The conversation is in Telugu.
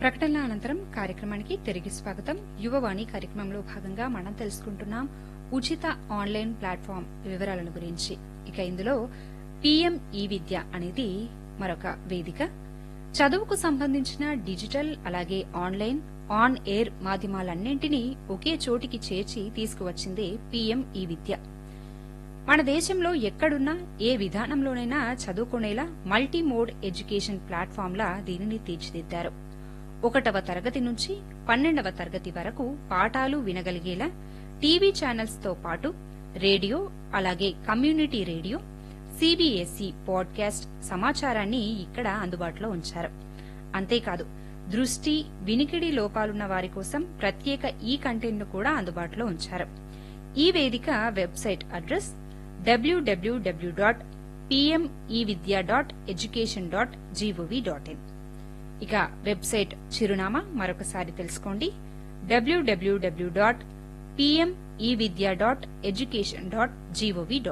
ప్రకటనల అనంతరం కార్యక్రమానికి తిరిగి స్వాగతం యువవాణి కార్యక్రమంలో భాగంగా మనం తెలుసుకుంటున్నాం ఉచిత ఆన్లైన్ ప్లాట్ఫామ్ వివరాలను గురించి ఇక ఇందులో పీఎం ఈ విద్య అనేది మరొక వేదిక చదువుకు సంబంధించిన డిజిటల్ అలాగే ఆన్లైన్ ఆన్ ఎయిర్ మాధ్యమాలన్నింటినీ ఒకే చోటికి చేర్చి తీసుకువచ్చిందే పీఎం ఈ విద్య మన దేశంలో ఎక్కడున్నా ఏ విధానంలోనైనా చదువుకునేలా మల్టీ మోడ్ ఎడ్యుకేషన్ ప్లాట్ఫామ్లా దీనిని తీర్చిదిద్దారు ఒకటవ తరగతి నుంచి పన్నెండవ తరగతి వరకు పాఠాలు వినగలిగేలా టీవీ ఛానల్స్ తో పాటు రేడియో అలాగే కమ్యూనిటీ రేడియో సీబీఎస్ఈ పాడ్కాస్ట్ సమాచారాన్ని ఇక్కడ అందుబాటులో ఉంచారు అంతేకాదు దృష్టి వినికిడి లోపాలున్న వారి కోసం ప్రత్యేక ఈ కంటెంట్ ను కూడా అందుబాటులో ఉంచారు ఈ వేదిక website address W W W dot Vidya dot education dot G O V dot in ఇక వెబ్సైట్ చిరునామా మరొకసారి తెలుసుకోండి W W W dot Vidya dot education dot GOV